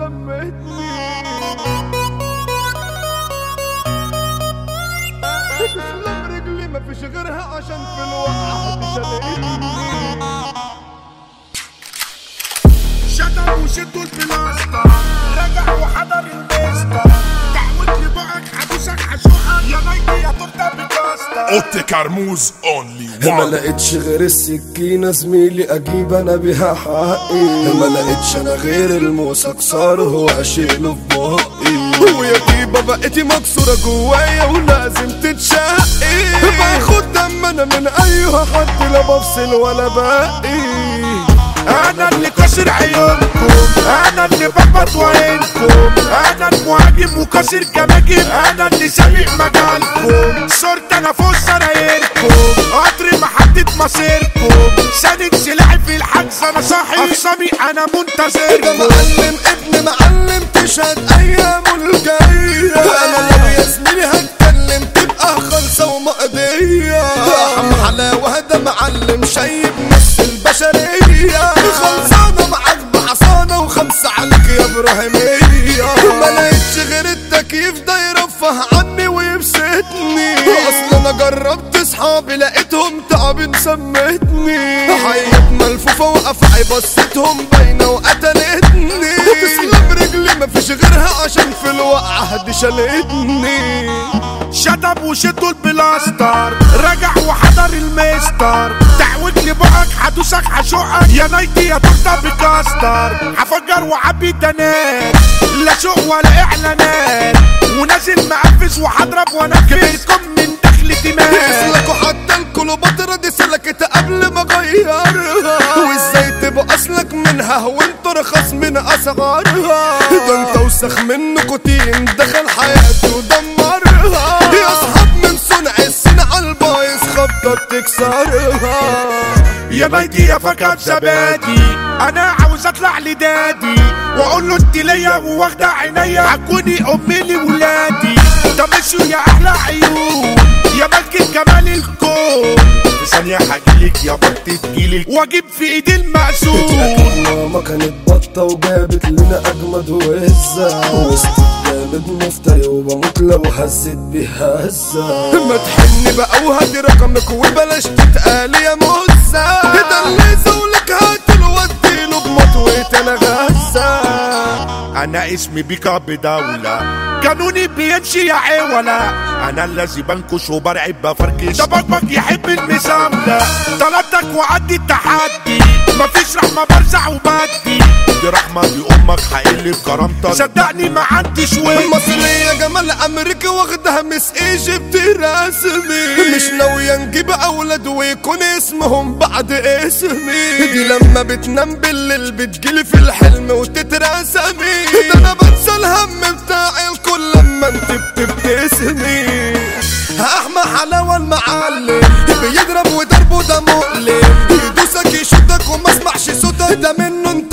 مسمتني تسلم رجلي مفيش غيرها عشان في الوقعة تشاليني شدوا وشدوا البلاستر رجع وحضر المستر تعود لبقك حدوسك حشوقك يا نايتي يا تورته بكاستر اوتي كرموز اونلي ما وان لقيتش غير السكينة زميلي اجيب انا بيها حقي ما لقيتش انا غير الموسى اكسره واشيله في بقي ويا طيبة بقيتي مكسورة جوايا ولازم تتشقي باخد دم انا من ايها حد لا بفصل ولا باقي انا اللي كسر عيونكم انا اللي ببط وعينكم انا المهاجم وكسر جماجم انا اللي سابق مجالكم صرت انا فوق سرايركم قطر محدد مصيركم ساند سلاحي في الحجز انا صاحي اقسامي انا ده منتظركم معلم ابن معلم تشهد ايامه الجاية انا لو يا زميلي هتكلم تبقى خالصة ومقضية عم حلاوة ده معلم شايب نص البشرية خلصانة معاك بحصانة وخمسة عليك يا ابراهيمية ما لقيتش غير التكييف ده يرفه عني ويبسطني اصل انا جربت اصحابي لقيتهم تعب سمتني حيط ملفوفة وقفعي بصيتهم باينة وقتلتني تسلم رجلي مفيش غيرها عشان في الوقعة دي شالتني شطب وشدوا البلاستر رجع وحضر المستر تعوج لي بقك حدوسك حشوقك يا نايتي يا تورته بكاستر هفجر وعبي تنات لا سوق ولا اعلانات ونازل مقفز وهضرب وانا كبركم من دخل دماغ يسلكوا حتى الكليوباترا دي سلكت قبل ما اغيرها وازاي تبقى اصلك منها وانت رخص من اسعارها ده انت وسخ من نيكوتين دخل حياتي ودمرها يا اصحاب من صنع الصنع البايظ خبطة بتكسرها يا بيتي يا فكر زبادي انا عاوز اطلع لدادي واقول له انت ليا وواخده عينيا هتكوني امي لولادي ده مشوا يا احلى عيون يا ملكة جمال الكون في ثانية هجيلك يا بط تجيلك واجيب في ايدي المقسوم ماما كانت بطة وجابت لنا أجمد وهزة وسط جامد مفتري وبموت لو هزت بيها هزة ما تحني بقى وهدي رقمك وبلاش تتقالي يا مهزة ده اللي يزولك هاتله واديله بمطوة أنا غزة انا اسمي بيكا بدولة قانوني بيمشي يا عولا انا الذي بنكش وبرعب بفركش ده بكبك يحب المساملة طلبتك وعدي التحدي مفيش رحمة برزع وبدي دي رحمة دي امك حقل بكرامتك صدقني ما عنديش وين مصرية جمال أمريكا واخدها مس ايجيبت رسمي مش ناوية نجيب أولاد ويكون اسمهم بعد اسمي دي لما بتنام بالليل بتجيلي في الحلم وتترسمي ده أنا بنسى الهم بتاعي الكل لما انت بتبتسمي أحمى حلاوة المعلم بيضرب وضربه ده مؤلم يدوسك يشدك وما اسمعش صوتك ده منه انت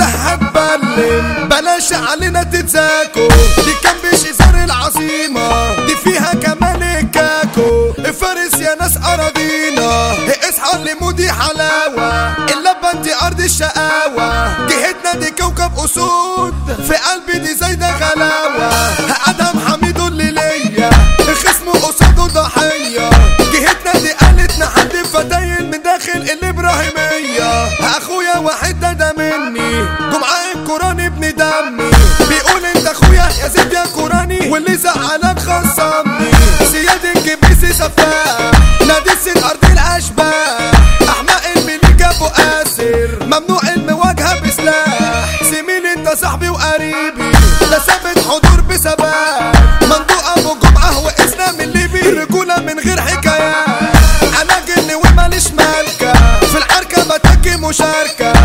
هتبلم بلاش علينا تتزاكو دي كان بشزار العظيمة دي فيها كمان الكاكو فارس يا ناس أراضينا اصحى لمودي حلاوة اللبة انت أرض الشقاوة جهتنا دي كوكب أسود في قلبي دي زايدة غلاوة أدهم حميد اللي ليا خصمه قصاده ضحية جهتنا دي قالتنا حد فتايل من داخل الإبراهيمية أخويا واحد ده ده مني جمعة القرآن ابن دمي بيقول انت اخويا يا زيد يا قراني واللي زعلك خصمني زياد الكبيسي سفاح نادي السيد ارض الاشباح احمق الملك ابو قاسر ممنوع المواجهه بسلاح زميلي انت صاحبي وقريبي ده ثابت حضور بثبات مندوق ابو جمعه واسلام الليبي رجوله من غير حكايات انا جن وماليش مالكه في العركه بتكي مشاركه